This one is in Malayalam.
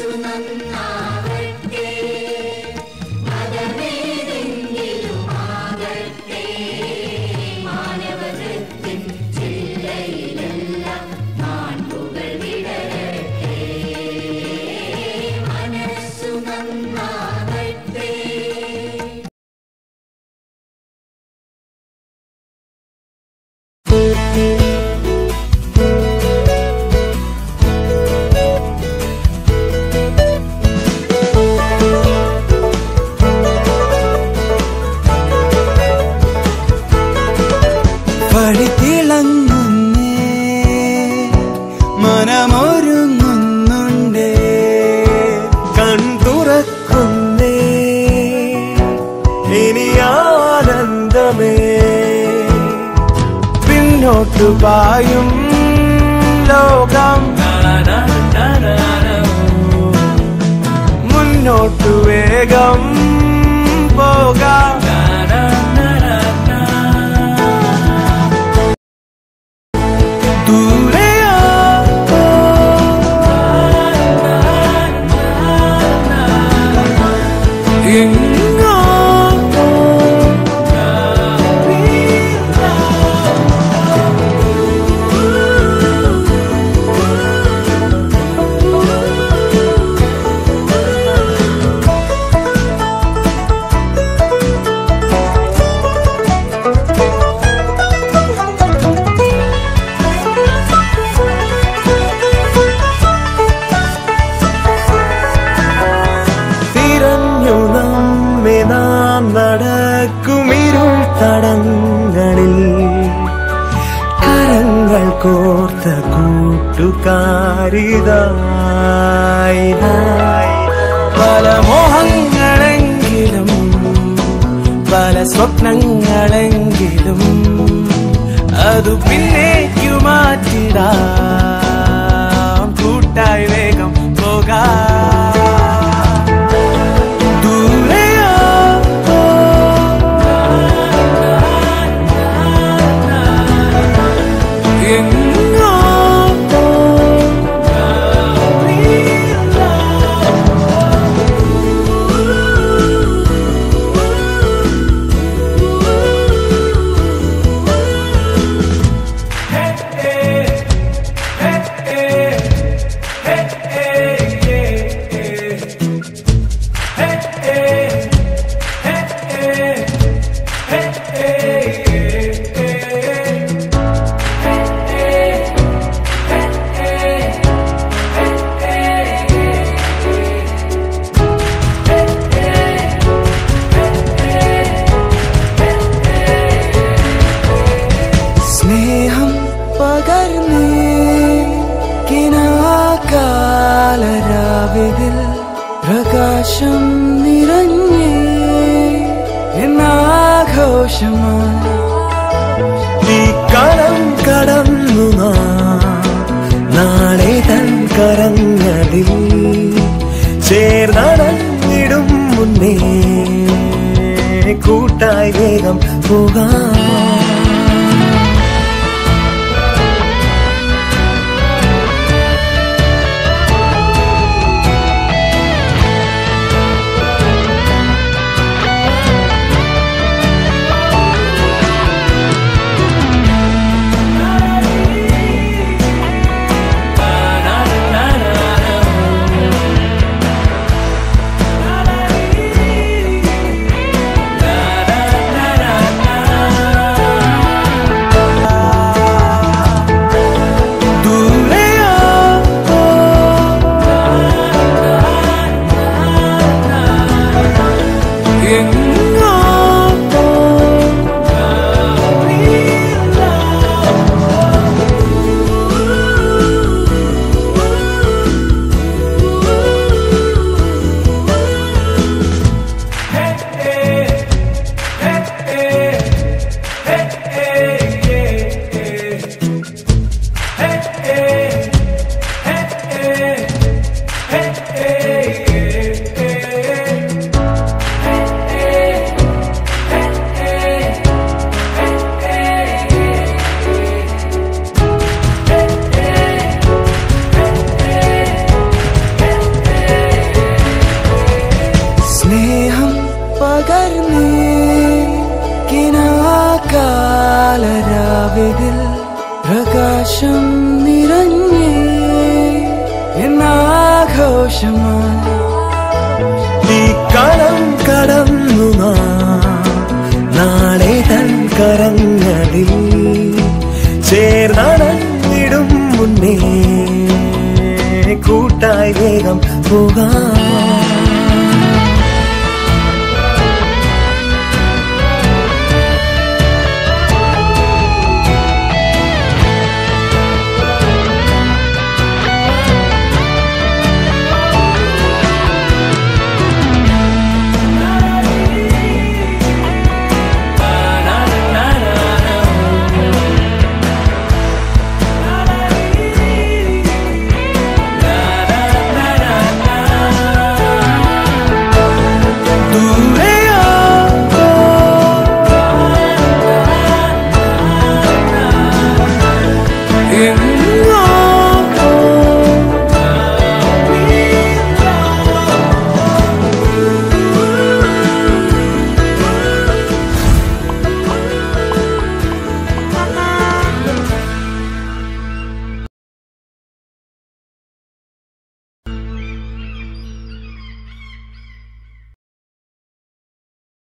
വഴി തിളങ്ങുന്നേ മനമൊരുങ്ങുന്നുണ്ടേ കൺ തുറക്കുന്നേ ഇനി ആനന്ദമേ പിന്നോട്ടു പായും ലോകം മുന്നോട്ടു വേഗം പോകാം ദൂരെയോ എങ്ങോ തിരഞ്ഞു നമ്മെ നാം നടക്കുമിരുൾ തടങ്ങളിൽ കരങ്ങൾ കോർത്ത കൂട്ടുകാരിതായി പല മോഹങ്ങളെങ്കിലും പല സ്വപ്നങ്ങളെങ്കിലും അതു പിന്നേക്കു മാറ്റിടാം കൂട്ടായി വേഗം പോകാം ദൂരെയോ എങ്ങോ സ്നേഹം പകർന്നേ കിനാകാലരാവിൽ പ്രകാശം നിറഞ്ഞേ എന്നാഘോഷമായി ഈ കടം കടന്നു നാം നാളെ തൻ കരങ്ങളിൽ ചേർന്നടങ്ങിടും മുന്നേ കൂട്ടായി വേഗം പോകാം പ്രകാശം നിറഞ്ഞേ എന്നാഘോഷമായി ഈ കളം കടന്നു നാം നാളെ തൻ കരങ്ങളിൽ ചേർന്നടങ്ങിടും മുന്നേ കൂട്ടായി വേഗം പോകാം